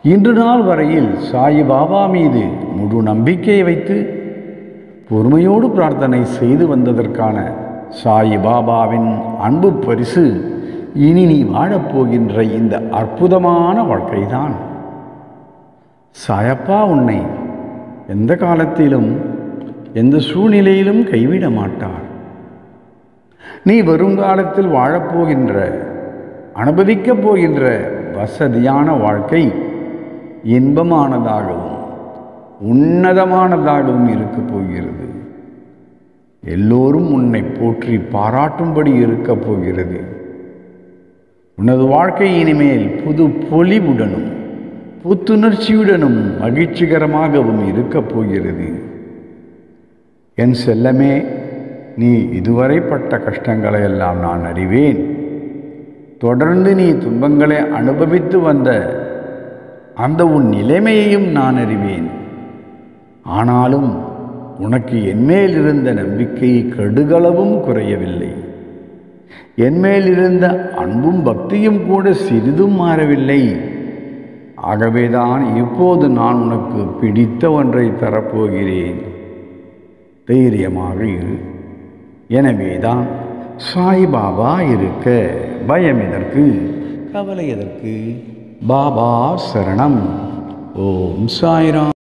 இன்று நாள் வரையில் சாயி பாபா மீது முழு நம்பிக்கை வைத்து பொறுமையோடு பிரார்த்தனை செய்து வந்ததற்கான சாயி பாபாவின் அன்பு பரிசு இனி நீ வாழப்போகின்ற இந்த அற்புதமான வாழ்க்கைதான் சாயப்பா உன்னை எந்த காலத்திலும் எந்த சூழ்நிலையிலும் கைவிட மாட்டார் நீ வருங்காலத்தில் வாழப்போகின்ற அனுபவிக்கப் போகின்ற வசதியான வாழ்க்கை இன்பமானதாகவும் உன்னதமானதாகவும் இருக்கப் போகிறது எல்லோரும் உன்னை போற்றி பாராட்டும்படி இருக்கப் போகிறது உனது வாழ்க்கை இனிமேல் புது பொலிவுடனும் புத்துணர்ச்சியுடனும் மகிழ்ச்சிகரமாகவும் இருக்கப் போகிறது என் செல்லமே நீ இதுவரை பட்ட கஷ்டங்களை எல்லாம் நான் அறிவேன் தொடர்ந்து நீ துன்பங்களை அனுபவித்து வந்த அந்த உன் நிலைமையையும் நான் அறிவேன் ஆனாலும் உனக்கு என்மேல் இருந்த நம்பிக்கை கடுகளவும் குறையவில்லை என்மேல் இருந்த அன்பும் பக்தியும் கூட சிறிதும் மாறவில்லை ஆகவேதான் இப்போது நான் உனக்கு பிடித்த ஒன்றை தரப்போகிறேன் தைரியமாக இரு எனவேதான் சாய்பாபா இருக்க பயம் எதற்கு கவலை எதற்கு பாபா சரணம் ஓம் சாய்ராம்